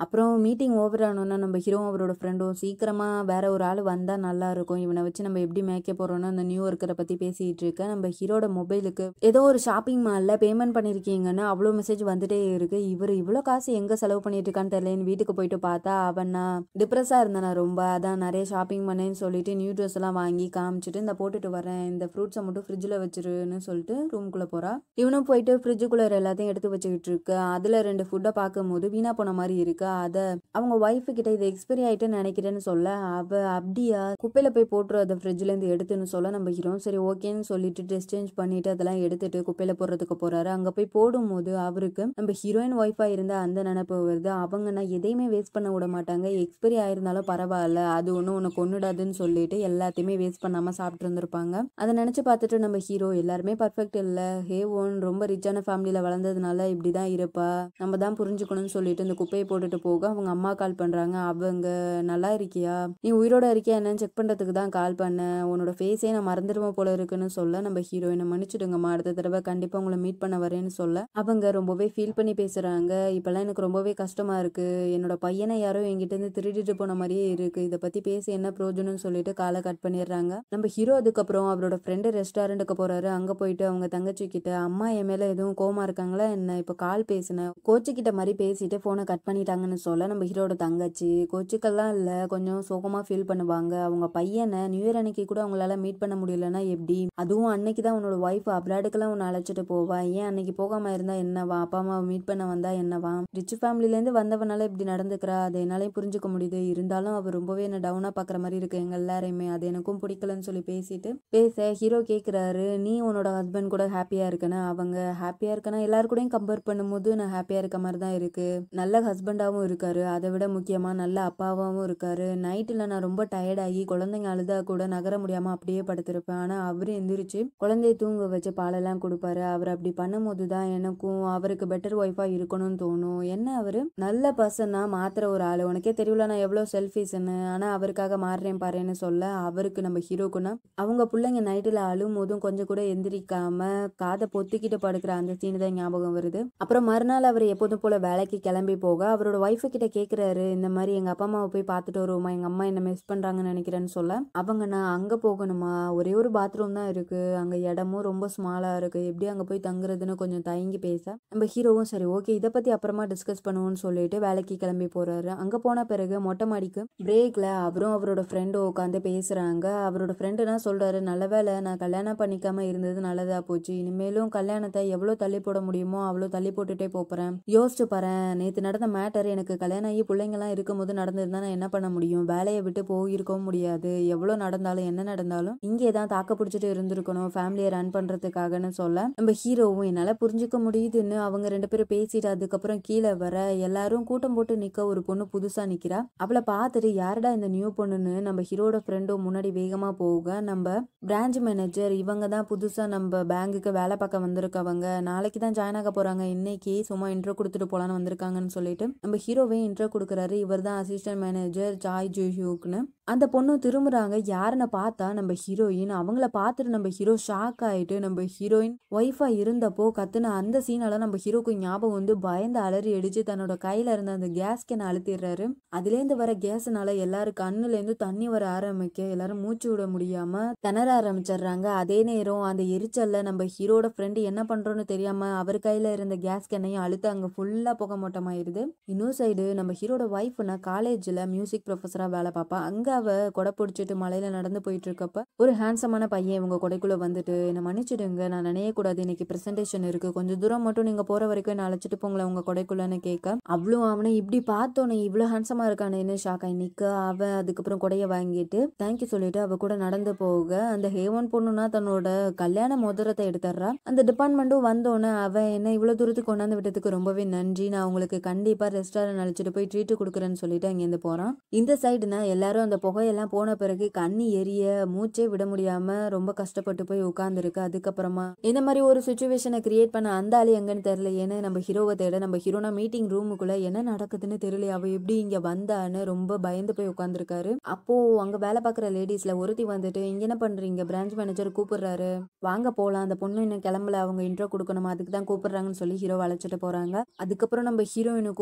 அப்புறம் மீட்டிங் ஓவர் ஆனோன்னா நம்ம ஹீரோ அவரோட ஃப்ரெண்டும் சீக்கிரமா வேற ஒரு ஆள் வந்தா நல்லா இருக்கும் இவனை வச்சு நம்ம எப்படி மேய்க்க போறோம்னு அந்த நியூ ஒர்க்கரை பத்தி பேசிட்டு இருக்க நம்ம ஹீரோட மொபைலுக்கு ஏதோ ஒரு ஷாப்பிங் மால்ல பேமெண்ட் பண்ணிருக்கீங்கன்னு அவ்வளோ மெசேஜ் வந்துட்டே இருக்கு இவர் இவ்வளோ காசு எங்க செலவு பண்ணிட்டு இருக்கான்னு தெரியலன்னு வீட்டுக்கு போயிட்டு பார்த்தா அவன் நான் டிப்ரெஸ்ஸா இருந்தேன் ரொம்ப அதான் நிறைய ஷாப்பிங் பண்ணேன்னு சொல்லிட்டு நியூ ட்ரெஸ் எல்லாம் வாங்கி காமிச்சிட்டு இந்த போட்டுட்டு வரேன் இந்த ஃப்ரூட்ஸை மட்டும் ஃப்ரிட்ஜில் வச்சிருன்னு சொல்லிட்டு ரூம்குள்ள போறா இவனும் போயிட்டு ஃப்ரிட்ஜுக்குள்ள எல்லாத்தையும் எடுத்து வச்சுக்கிட்டு இருக்கு அதுல ரெண்டு ஃபுட்டை பார்க்கும்போது வீணா போன மாதிரி இருக்கு அதை அவங்க ஒய்ஃபு கிட்ட இது எக்ஸ்பைரி ஆயிட்டுன்னு நினைக்கிறேன்னு சொல்ல அவ அப்படியா குப்பையில போய் போட்டுரு அதை ஃப்ரிட்ஜ்ல இருந்து எடுத்துன்னு சொல்ல நம்ம ஹீரோ சரி ஓகேன்னு சொல்லிட்டு ட்ரெஸ் சேஞ்ச் பண்ணிட்டு அதெல்லாம் எடுத்துட்டு குப்பையில போடுறதுக்கு போறாரு அங்க போய் போடும்போது அவருக்கு நம்ம ஹீரோயின் ஒய்ஃபா இருந்த அந்த நினைப்பு வருது அவங்க எதையுமே வேஸ்ட் பண்ண விட மாட்டாங்க எக்ஸ்பைரி ஆயிருந்தாலும் பரவாயில்ல அது ஒன்றும் உனக்கு கொண்டுடாதுன்னு சொல்லிட்டு எல்லாத்தையுமே வேஸ்ட் பண்ணாம சாப்பிட்டு இருந்திருப்பாங்க அதை நினைச்சு பார்த்துட்டு நம்ம ஹீரோ எல்லாருமே பர்ஃபெக்ட் இல்ல ஹே ஒன் ரொம்ப ரிச்சான ஃபேமிலியில வளர்ந்ததுனால இப்படிதான் இருப்பா நம்ம தான் புரிஞ்சுக்கணும்னு சொல்லிட்டு இந்த குப்பையை போட்டுட்டு போக அவங்க அம்மா கால் பண்றாங்க அவங்க நல்லா இருக்கியா நீ உயிரோட இருக்கியா என்னன்னு செக் பண்றதுக்கு தான் கால் பண்ணேன் உன்னோட ஃபேஸே நான் மறந்துடுவோம் போல இருக்குன்னு சொல்ல நம்ம ஹீரோயினை மன்னிச்சிடுங்கம்மா அடுத்த தடவை கண்டிப்பா உங்களை மீட் பண்ண வரேன்னு சொல்ல அவங்க ரொம்பவே ஃபீல் பண்ணி பேசுறாங்க இப்பெல்லாம் எனக்கு ரொம்பவே கஷ்டமா இருக்கு என்னோட பையனை யாரோ என்கிட்ட இருந்து திருடிட்டு போன மாதிரியே இருக்கு இதை பத்தி பேசி என்ன பிரயோஜனம்னு சொல்லிட்டு காலை கட் பண்ணிடுறாங்க நம்ம ஹீரோ அதுக்கப்புறம் அவரோட ஃப்ரெண்டு ரெஸ்டாரண்ட்டுக்கு போறாரு அங்க போயிட்டு அவங்க தங்கச்சி கிட்ட அம்மா என் மேல எதுவும் கோமா இருக்காங்களா என்ன இப்ப கால் பேசினேன் கோச்சு கிட்ட மாதிரி பேசிட்டு போனை கட் பண்ணிட்டாங்கன்னு சொல்ல நம்ம ஹீரோட தங்கச்சி கோச்சுக்கெல்லாம் இல்ல கொஞ்சம் சோகமா ஃபீல் பண்ணுவாங்க அவங்க பையனை நியூ இயர் அன்னைக்கு கூட அவங்களால மீட் பண்ண முடியலன்னா எப்படி அதுவும் அன்னைக்கு தான் உன்னோட ஒய்ஃப் அப்ராடுக்கெல்லாம் உன்னை அழைச்சிட்டு போவா ஏன் அன்னைக்கு போகாம இருந்தா என்னவா அப்பா அம்மாவை மீட் பண்ண வந்தா என்னவா ரிச் ஃபேமிலில இருந்து வந்தவனால இப்படி நடந்துக்கிறா அதை என்னாலையும் புரிஞ்சுக்க முடியுது இருந்தாலும் அவர் ரொம்பவே என்ன டவுனா பாக்குற மாதிரி இருக்கு எங்க எல்லாரையுமே அது எனக்கும் பிடிக்கலன்னு சொல்லி பேசிட்டு பேச ஹீரோ கேக்குறாரு நீ உன்னோட ஹஸ்பண்ட் கூட ஹாப்பியா இருக்கனா அவங்க ஹாப்பியா இருக்கனா எல்லாரு கூடயும் கம்பேர் பண்ணும்போது நான் ஹாப்பியா இருக்க மாதிரி தான் இருக்கு நல்ல ஹஸ்பண்டாவும் இருக்காரு அதை விட முக்கியமா நல்ல அப்பாவாவும் இருக்காரு நைட்டில் நான் ரொம்ப டயர்டாகி குழந்தைங்க அழுதா கூட நகர முடியாம அப்படியே படுத்திருப்பேன் ஆனா அவரு எந்திரிச்சு குழந்தைய தூங்க வச்சு பாலெல்லாம் கொடுப்பாரு அவர் அப்படி பண்ணும்போது தான் எனக்கும் அவருக்கு பெட்டர் ஒய்ஃபா இருக்கணும்னு தோணும் என்ன அவரு நல்ல பர்சன் தான் மாத்திர ஒரு ஆளு உனக்கே தெரியல நான் எவ்வளவு செல்ஃபிஸ்ன்னு ஆனா அவருக்காக மாறுறேன் பாருன்னு சொல்ல அவருக்கு நம்ம ஹீரோக்குன்னா அவங்க பிள்ளைங்க நைட்டில் அழும் போதும் கொஞ்சம் கூட எந்திரிக்காம காதை பொத்திக்கிட்டு படுக்கிற அந்த சீன் தான் ஞாபகம் வருது அப்புறம் மறுநாள் அவர் எப்போதும் போல வேலைக்கு கிளம்பி போக அவரோட ஒய்ஃபு கிட்ட கேக்குறாரு இந்த மாதிரி எங்க அப்பா அம்மாவை போய் பார்த்துட்டு வருவோமா எங்க அம்மா என்ன மிஸ் பண்றாங்கன்னு நினைக்கிறேன்னு சொல்ல அவங்க நான் அங்க போகணுமா ஒரே ஒரு பாத்ரூம் தான் இருக்கு அங்க இடமும் ரொம்ப ஸ்மாலா இருக்கு எப்படி அங்க போய் தங்குறதுன்னு கொஞ்சம் தயங்கி பேச நம்ம ஹீரோவும் சரி ஓகே இதை பத்தி அப்புறமா டிஸ்கஸ் பண்ணுவோம்னு சொல்லிட்டு வேலைக்கு கிளம்பி போறாரு அங்க போன பிறகு மொட்டை மாடிக்கு பிரேக்ல அவரும் அவரோட ஃப்ரெண்டும் உட்காந்து பேசுறாங்க அவரோட ஃப்ரெண்டுனா சொல்றாரு நல்ல வேளை நான் கல்யாணம் பண்ணிக்காம இருந்தது நல்லதா போச்சு இனிமேலும் கல்யாணத்தை எவ்வளவு தள்ளி போட முடியுமோ அவ்வளோ தள்ளி போட்டுட்டே போறேன் யோசிச்சு பாறேன் நேத்து நடந்த மேட்டர் எனக்கு கல்யாணம் ஆகி பிள்ளைங்கலாம் இருக்கும்போது நடந்திருந்தா நான் என்ன பண்ண முடியும் வேலையை விட்டு போயிருக்கவும் முடியாது எவ்வளவு நடந்தாலும் என்ன நடந்தாலும் இங்கே தான் தாக்க பிடிச்சிட்டு இருந்திருக்கணும் ஃபேமிலியை ரன் பண்றதுக்காகன்னு சொல்ல நம்ம ஹீரோவும் என்னால புரிஞ்சுக்க முடியுதுன்னு அவங்க ரெண்டு பேரும் பேசிட்டு அதுக்கப்புறம் கீழே வர எல்லாரும் கூட்டம் போட்டு நிக்க ஒரு பொண்ணு புதுசா நிக்கிறா அவளை பார்த்துட்டு யாருடா இந்த நியூ பொண்ணுன்னு நம்ம ஹீரோட ஃப்ரெண்டும் முன்னாடி வேகமா போக நம்ம பிரான்ச் மேனேஜர் இவங்க தான் புதுசா நம்ம பேங்குக்கு வேலை பார்க்க வந்திருக்கவங்க நாளைக்கு தான் ஜாயின் ஆக போறாங்க இன்னைக்கு சும்மா இன்ட்ரோ கொடுத்துட்டு போலான்னு வந்திருக்காங்கன்னு சொல்லிட்டு நம்ம ஹீரோவே இன்ட்ரோ கொடுக்குறாரு இவர் தான் அசிஸ்டன்ட் மேனேஜர் ஜாய் ஜூஹியூக்னு அந்த பொண்ணு திரும்புறாங்க யாருன்னு பார்த்தா நம்ம ஹீரோயின் அவங்கள பார்த்துட்டு நம்ம ஹீரோ ஷாக் ஆயிட்டு நம்ம ஹீரோயின் ஒய்ஃபா இருந்தப்போ கத்துன அந்த சீனால நம்ம ஹீரோக்கு ஞாபகம் வந்து பயந்து அலறி அடிச்சு தன்னோட கையில இருந்த அந்த கேஸ் கேனை அழுத்திடுறாரு அதுலேருந்து வர கேஸ்னால எல்லாரும் கண்ணுல இருந்து தண்ணி வர ஆரம்பிக்க எல்லாரும் மூச்சு விட முடியாம திணற ஆரம்பிச்சிடுறாங்க அதே நேரம் அந்த எரிச்சல்ல நம்ம ஹீரோட ஃப்ரெண்டு என்ன பண்றோம்னு தெரியாம அவர் கையில இருந்த கேஸ் கேனையும் அழுத்து அங்க ஃபுல்லா புகை மூட்டமாயிருது இன்னொரு சைடு நம்ம ஹீரோட ஒய்ஃப்னா காலேஜ்ல மியூசிக் ப்ரொஃபஸரா வேலை பார்ப்பா அங்க அவ கொடை பிடிச்சிட்டு மலையில நடந்து போயிட்டு இருக்கப்ப ஒரு ஹேண்ட்ஸமான பையன் இவங்க கொடைக்குள்ள வந்துட்டு என்னை மன்னிச்சிடுங்க நான் நினையக்கூடாது இன்னைக்கு பிரசன்டேஷன் இருக்கு கொஞ்சம் தூரம் மட்டும் நீங்க போற வரைக்கும் நான் அழைச்சிட்டு போங்களேன் உங்க கொடைக்குள்ளன்னு கேட்க அவ்வளோ அவனை இப்படி பார்த்தோன்னே இவ்வளோ ஹேண்ட்ஸமா இருக்கானேன்னு ஷாக் ஆகி நிக்க அவ அதுக்கப்புறம் கொடையை வாங்கிட்டு தேங்க்யூ சொல்லிட்டு அவ கூட நடந்து போக அந்த ஹேவன் பொண்ணுனா தன்னோட கல்யாண மோதிரத்தை எடுத்துடுறா அந்த டிபார்ட்மெண்ட்டும் வந்தோன்னே அவ என்ன இவ்வளவு தூரத்துக்கு கொண்டாந்து விட்டதுக்கு ரொம்பவே நன்றி நான் உங்களுக்கு கண்டிப்பா ரெஸ்டாரண்ட் அழைச்சிட்டு போய் ட்ரீட் கொடுக்குறேன்னு சொல்லிட்டு அங்கேருந்து போறான் இந்த சைடுனா எல்லாரும் அந்த புகையெல்லாம் போன பிறகு கண்ணி எரிய மூச்சே விட முடியாம ரொம்ப கஷ்டப்பட்டு போய் உட்காந்துருக்கு அதுக்கப்புறமா இந்த மாதிரி ஒரு சுச்சுவேஷனை கிரியேட் பண்ண அந்த ஆளு எங்கன்னு தெரியல ஏன்னு நம்ம ஹீரோவை தேட நம்ம ஹீரோனா மீட்டிங் ரூமுக்குள்ள என்ன நடக்குதுன்னு தெரியல அவ எப்படி இங்க வந்தான்னு ரொம்ப பயந்து போய் உட்காந்துருக்காரு அப்போ அங்க வேலை பார்க்குற லேடிஸ்ல ஒருத்தி வந்துட்டு இங்க என்ன பண்றீங்க பிரான்ச் மேனேஜர் கூப்பிடுறாரு வாங்க போலாம் அந்த பொண்ணு இன்னும் கிளம்பல அவங்க இன்ட்ரோ கொடுக்கணுமா அதுக்கு தான் கூப்பிடுறாங்கன்னு சொல்லி ஹீரோ அழைச்சிட்டு போறாங்க அதுக்கப்புறம் நம்ம ஹீரோயினுக்கும் அந்த பிரான்ச்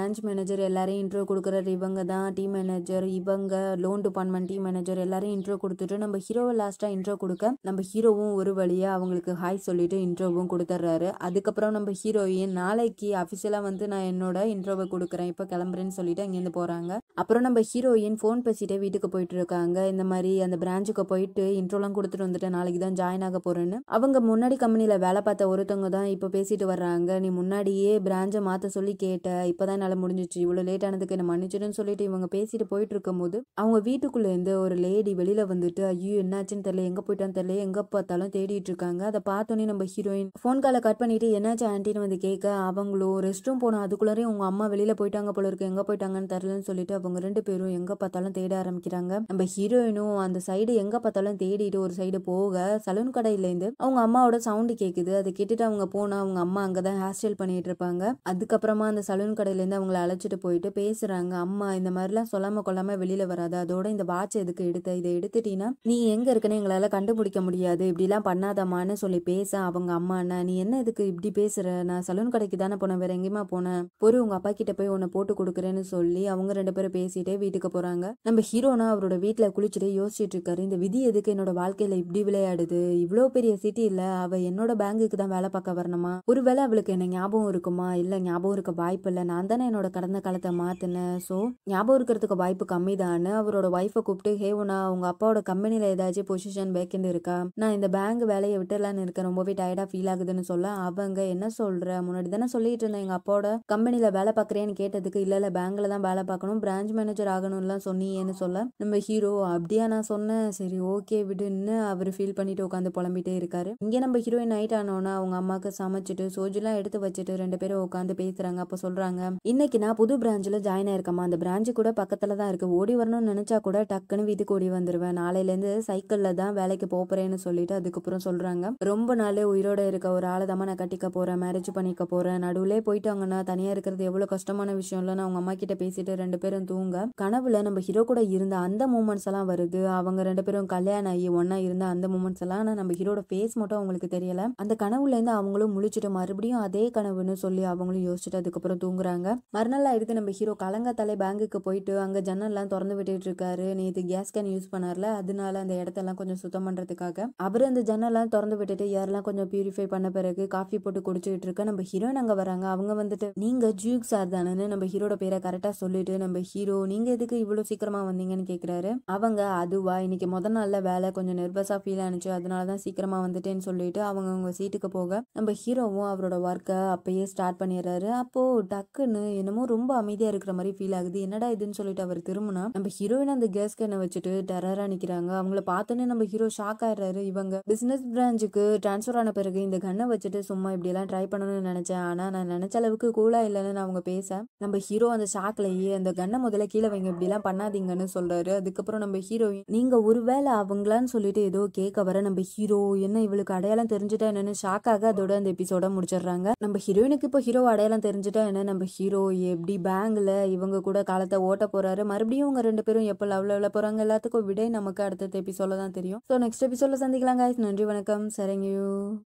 பிரான்ச் மேனேஜர் எல்லாரையும் இன்ட்ரோ கொடுக்குறாரு இவங்க தான் டீம் மேனேஜர் இவங்க லோன் டிபார்ட்மெண்ட் டீம் மேனேஜர் எல்லாரையும் இன்ட்ரோ கொடுத்துட்டு நம்ம ஹீரோவை லாஸ்ட்டாக இன்ட்ரோ கொடுக்க நம்ம ஹீரோவும் ஒரு வழியாக அவங்களுக்கு ஹாய் சொல்லிட்டு இன்ட்ரோவும் கொடுத்துட்றாரு அதுக்கப்புறம் நம்ம ஹீரோயின் நாளைக்கு அஃபிஷியலாக வந்து நான் என்னோட இன்ட்ரோவை கொடுக்குறேன் இப்போ கிளம்புறேன்னு சொல்லிட்டு அங்கேருந்து போகிறாங்க அப்புறம் நம்ம ஹீரோயின் ஃபோன் பேசிட்டே வீட்டுக்கு போயிட்டு இருக்காங்க இந்த மாதிரி அந்த பிரான்ச்சுக்கு போயிட்டு இன்ட்ரோலாம் கொடுத்துட்டு வந்துட்டு நாளைக்கு தான் ஜாயின் ஆக போறேன்னு அவங்க முன்னாடி கம்பெனியில் வேலை பார்த்த ஒருத்தவங்க தான் இப்போ பேசிட்டு வர்றாங்க நீ முன்னாடியே பிரான்ச்சை மாற்ற சொல்லி கேட்ட இப்போதான் என்னால் முடிஞ்சிச்சு இவ்வளோ லேட் ஆனதுக்கு என்ன மன்னிச்சிடுன்னு சொல்லிட்டு இவங்க பேசிட்டு போயிட்டு இருக்கும்போது அவங்க வீட்டுக்குள்ள இருந்து ஒரு லேடி வெளியில வந்துட்டு ஐயோ என்னாச்சுன்னு தெரியல எங்க போயிட்டான்னு தெரியல எங்க பார்த்தாலும் தேடிட்டு இருக்காங்க அதை பார்த்தோன்னே நம்ம ஹீரோயின் ஃபோன் காலை கட் பண்ணிட்டு என்னாச்சு ஆன்ட்டின்னு வந்து கேட்க அவங்களும் ரெஸ்ட் ரூம் போனோம் அதுக்குள்ளாரே உங்க அம்மா வெளியில போயிட்டாங்க போல இருக்கு எங்க போயிட்டாங்கன்னு தெரியலன்னு சொல்லிட்டு அவங்க ரெண்டு பேரும் எங்க பார்த்தாலும் தேட ஆரம்பிக்கிறாங்க நம்ம ஹீரோயினும் அந்த சைடு எங்க பார்த்தாலும் தேடிட்டு ஒரு சைடு போக சலூன் கடையிலேருந்து அவங்க அம்மாவோட சவுண்டு கேட்குது அதை கேட்டுட்டு அவங்க போனா அவங்க அம்மா அங்கதான் ஹேர் ஸ்டைல் பண்ணிட்டு இருப்பாங்க அதுக்கப்புறமா அந்த சலூன் கடையிலேருந்து அவங்கள அழைச்சிட்டு போயிட்டு பேசுறாங்க அம்மா இந்த மாதிரிலாம் சொல்லாம கொள்ளாம வெளியில வராது அதோட இந்த வாட்ச் எதுக்கு எடுத்த இதை எடுத்துட்டீங்கன்னா நீ எங்க இருக்குன்னு எங்களால கண்டுபிடிக்க முடியாது இப்படிலாம் பண்ணாதம்மான்னு சொல்லி பேச அவங்க அம்மா அண்ணா நீ என்ன இதுக்கு இப்படி பேசுற நான் சலூன் கடைக்கு தானே போனேன் வேற எங்கேயுமா போனேன் பொறு உங்க அப்பா கிட்ட போய் உன்னை போட்டு கொடுக்குறேன்னு சொல்லி அவங்க ரெண்டு பேரும் பேசிட்டே வீட்டுக்கு போறாங்க நம்ம ஹீரோனா அவரோட வீட்டுல குளிச்சுட்டு யோசிச்சுட்டு இருக்காரு இந்த விதி எதுக்கு என்னோட வாழ்க்கையில இப்படி விளையாடுது இவ்வளோ பெரிய சிட்டில அவ என்னோட பேங்குக்கு தான் வேலை பார்க்க வரணுமா ஒருவேளை அவளுக்கு என்ன ஞாபகம் இருக்குமா இல்ல ஞாபகம் இருக்க வாய்ப்பு இல்லை நான் தானே என்னோட கடந்த காலத்தை மாத்தினேன் ஸோ ஞாபகம் இருக்கிறதுக்கு வாய்ப்பு கம்மி தான் அவரோட ஒய்ஃபை கூப்பிட்டு ஹேவனா உங்க அப்பாவோட கம்பெனில ஏதாச்சும் பொசிஷன் வேக்கண்ட் இருக்கா நான் இந்த பேங்க் வேலையை விட்டுலான்னு இருக்கேன் ரொம்பவே டயர்டா ஃபீல் ஆகுதுன்னு சொல்ல அவங்க என்ன சொல்ற முன்னாடி தானே சொல்லிட்டு இருந்தேன் எங்க அப்பாவோட கம்பெனில வேலை பார்க்குறேன்னு கேட்டதுக்கு இல்ல இல்ல பேங்க்ல தான் வேலை பார்க்கணும் பிரான்ச் மேனேஜர் ஆகணும்லாம் சொன்னீங்கன்னு சொல்ல நம்ம ஹீரோ அப்படியா நான் சொன்னேன் சரி ஓகே விடுன்னு அவர் ஃபீல் பண்ணிட்டு உட்காந்து புலம்பிட்டே இருக்காரு இங்கே நம்ம ஹீரோயின் நைட் ஆனோன்னா அவங்க அம்மாவுக்கு சமைச்சிட்டு சோஜுலாம் எடுத்து வச்சுட்டு ரெண்டு பேரும் உட்காந்து பேசுறாங்க அப்போ சொல்றாங்க இன்னைக்கு நான் புது பிரான்ச்சில் ஜாயின் ஆயிருக்கேம்மா அந்த பிரான்ச்சு கூட பக்கத்துல தான் இருக்கு ஓடி வரணும்னு நினைச்சா கூட டக்குன்னு வீட்டுக்கு ஓடி வந்துருவேன் நாளையிலேருந்து சைக்கிள்ல தான் வேலைக்கு போறேன்னு சொல்லிட்டு அதுக்கப்புறம் சொல்றாங்க ரொம்ப நாளே உயிரோட இருக்க ஒரு ஆளை தான் நான் கட்டிக்க போறேன் மேரேஜ் பண்ணிக்க போறேன் நடுவுலே போயிட்டாங்கன்னா தனியா இருக்கிறது எவ்வளவு கஷ்டமான விஷயம் இல்லைன்னு அவங்க அம்மா கிட்ட பேசிட்டு ரெண்டு பேரும் தூங்க கனவுல நம்ம ஹீரோ கூட இருந்த அந்த மூமெண்ட்ஸ் எல்லாம் வருது அவங்க ரெண்டு பேரும் கல்யாணம் ஆகி ஒன்னா இருந்த அந்த மூமெண்ட்ஸ் எல்லாம் ஆனா நம்ம ஹீரோட ஃபேஸ் மட்டும் அவங்களுக்கு தெரியல அந்த கனவுல இருந்து அவங்களும் முழிச்சிட்டு மறுபடியும் அதே கனவுன்னு சொல்லி அவங்களும் யோசிச்சுட்டு அதுக்கப்புறம் தூங்குறாங்க மறுநாள் ஆயிடுத்து நம்ம ஹீரோ கலங்கத்தலை பேங்குக்கு போயிட்டு அங்க ஜன்னல்லாம் திறந்து விட்டுட்டு இருக்காரு நேத்து கேஸ் கேன் யூஸ் பண்ணார்ல அதனால அந்த இடத்தெல்லாம் கொஞ்சம் சுத்தம் பண்றதுக்காக அவர் அந்த ஜன்னல்லாம் திறந்து விட்டுட்டு யாரெல்லாம் கொஞ்சம் பியூரிஃபை பண்ண பிறகு காஃபி போட்டு குடிச்சிட்டு இருக்க நம்ம ஹீரோயின் அங்க வராங்க அவங்க வந்துட்டு நீங்க ஜூக் சார் தானேன்னு நம்ம ஹீரோட பேரை கரெக்டா சொல்லிட்டு நம்ம ஹீரோ நீங்க எதுக்கு இவ்வளவு சீக்கிரமா வந்தீங்கன்னு கேக்குறாரு அவங்க அதுவா இன்னைக்கு முத நாள்ல வேலை கொஞ்சம் நெர்வஸா ஃபீல் ஆனிச்சு அதனாலதான் சீக்கிரமா வந்துட்டேன்னு சொல்லிட்டு அவங்க அவங்க சீட்டுக்கு போக நம்ம ஹீரோவும் அவரோட ஒர்க்கை அப்பயே ஸ்டார்ட் பண்ணிடுறாரு அப்போ டக்குன்னு என்னமோ ரொம்ப அமைதியா இருக்கிற மாதிரி ஃபீல் ஆகுது என்னடா இதுன்னு சொல்லிட்டு அவர் திரும்பினா நம்ம ஹீரோயின் அந்த கேஸ் கேனை வச்சுட்டு டெரரா நிக்கிறாங்க அவங்கள பார்த்தோன்னே நம்ம ஹீரோ ஷாக் ஆயிடுறாரு இவங்க பிசினஸ் பிரான்ச்சுக்கு டிரான்ஸ்ஃபர் ஆன பிறகு இந்த கன்னை வச்சுட்டு சும்மா இப்படி எல்லாம் ட்ரை பண்ணணும்னு நினைச்சேன் ஆனா நான் நினைச்ச அளவுக்கு கூலா இல்லைன்னு அவங்க பேச நம்ம ஹீரோ அந்த ஷாக்லயே அந்த கன்னை முதல்ல கீழே வைங்க இப்படி எல்லாம் பண்ணாதீங்கன்னு சொல்றாரு அதுக்கப்புறம் நம்ம ஹீரோயின் நீங்க ஒருவேளை அவங்களான்னு சொல்லிட்டு ஏதோ கேட்க வர நம்ம ஹீரோ என்ன இவளுக்கு அடையாளம் தெரிஞ்சுட்டா என்னன்னு ஷாக் ஆக அதோட அந்த எபிசோட முடிச்சிடுறாங்க நம்ம ஹீரோயினுக்கு இப்போ ஹீரோ அடையாளம் தெரிஞ்சுட்டா என்ன நம்ம ஹீரோ எப்படி பேங்க்ல இவங்க கூட காலத்தை ஓட்ட போறாரு மறுபடியும் உங்க ரெண்டு பேரும் எப்போ லவ் லவ்ல போறாங்க எல்லாத்துக்கும் விடை நமக்கு அடுத்த எபிசோட தான் தெரியும் ஸோ நெக்ஸ்ட் எபிசோட சந்திக்கலாம் guys நன்றி வணக்கம் சரிங்க